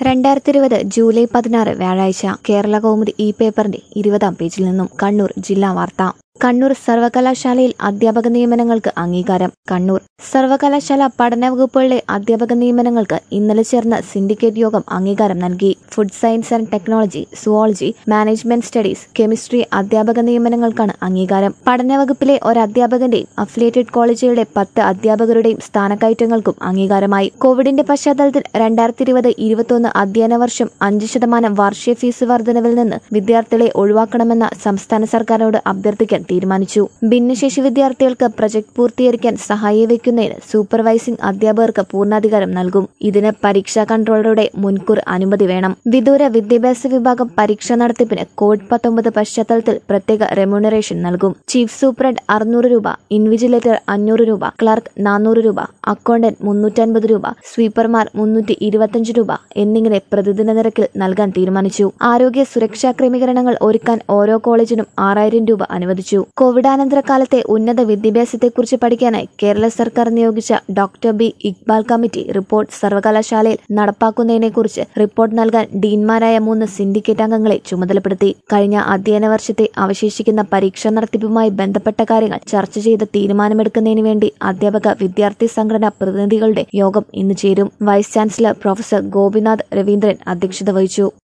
രണ്ടായിരത്തി ഇരുപത് ജൂലൈ പതിനാറ് വ്യാഴാഴ്ച കേരള കൗമുദി ഇ പേപ്പറിന്റെ ഇരുപതാം പേജിൽ നിന്നും കണ്ണൂർ ജില്ലാ വാർത്ത കണ്ണൂർ സർവകലാശാലയിൽ അധ്യാപക നിയമനങ്ങൾക്ക് അംഗീകാരം കണ്ണൂർ സർവകലാശാല പഠന വകുപ്പുകളിലെ അധ്യാപക നിയമനങ്ങൾക്ക് ഇന്നലെ ചേർന്ന സിൻഡിക്കേറ്റ് യോഗം അംഗീകാരം നൽകി food science and technology zoology management studies chemistry അധ്യാപക നിയമനങ്ങൾക്കാണ് അംഗീകാരം പഠന വകുപ്പിലെ ഒരു അധ്യാപകന്റെയും അഫിലിയേറ്റഡ് കോളേജുകളുടെ പത്ത് അധ്യാപകരുടെയും സ്ഥാനക്കയറ്റങ്ങൾക്കും അംഗീകാരമായി കോവിഡിന്റെ പശ്ചാത്തലത്തിൽ രണ്ടായിരത്തി ഇരുപത് ഇരുപത്തൊന്ന് അധ്യയന വർഷം അഞ്ച് ശതമാനം വാർഷിക ഫീസ് വർധനവിൽ നിന്ന് വിദ്യാർത്ഥികളെ ഒഴിവാക്കണമെന്ന സംസ്ഥാന സർക്കാരിനോട് അഭ്യർത്ഥിക്കാൻ തീരുമാനിച്ചു ഭിന്നശേഷി വിദ്യാർത്ഥികൾക്ക് പ്രൊജക്ട് പൂർത്തീകരിക്കാൻ സഹായി വയ്ക്കുന്നതിന് സൂപ്പർവൈസിംഗ് അധ്യാപകർക്ക് പൂർണ്ണാധികാരം നൽകും ഇതിന് പരീക്ഷാ കൺട്രോളറുടെ മുൻകൂർ അനുമതി വേണം വിദൂര വിദ്യാഭ്യാസ വിഭാഗം പരീക്ഷ നടത്തിപ്പിന് കോവിഡ് പത്തൊമ്പത് പശ്ചാത്തലത്തിൽ പ്രത്യേക റെമ്യൂണറേഷൻ നൽകും ചീഫ് സൂപ്രണ്ട് അറുന്നൂറ് രൂപ ഇൻവിജിലേറ്റർ അഞ്ഞൂറ് രൂപ ക്ലർക്ക് നാനൂറ് രൂപ അക്കൗണ്ടന്റ് മുന്നൂറ്റൻപത് രൂപ സ്വീപ്പർമാർ മുന്നൂറ്റി ഇരുപത്തിയഞ്ച് രൂപ എന്നിങ്ങനെ പ്രതിദിന നിരക്കിൽ നൽകാൻ തീരുമാനിച്ചു ആരോഗ്യ സുരക്ഷാ ക്രമീകരണങ്ങൾ ഒരുക്കാൻ ഓരോ കോളേജിനും ആറായിരം രൂപ അനുവദിച്ചു കോവിഡാനന്തര കാലത്തെ ഉന്നത വിദ്യാഭ്യാസത്തെക്കുറിച്ച് പഠിക്കാനായി കേരള സർക്കാർ നിയോഗിച്ച doctor B Iqbal committee report സർവകലാശാലയിൽ നടപ്പാക്കുന്നതിനെക്കുറിച്ച് റിപ്പോർട്ട് നൽകാൻ ഡീൻമാരായ മൂന്ന് സിൻഡിക്കേറ്റ് അംഗങ്ങളെ ചുമതലപ്പെടുത്തി കഴിഞ്ഞ അധ്യയന വർഷത്തെ അവശേഷിക്കുന്ന പരീക്ഷാ നടത്തിപ്പുമായി ബന്ധപ്പെട്ട കാര്യങ്ങൾ ചർച്ച ചെയ്ത് തീരുമാനമെടുക്കുന്നതിന് വേണ്ടി അധ്യാപക വിദ്യാർത്ഥി സംഘടനാ പ്രതിനിധികളുടെ യോഗം ഇന്ന് ചേരും vice chancellor professor Gopinath Raveendran അധ്യക്ഷത വഹിച്ചു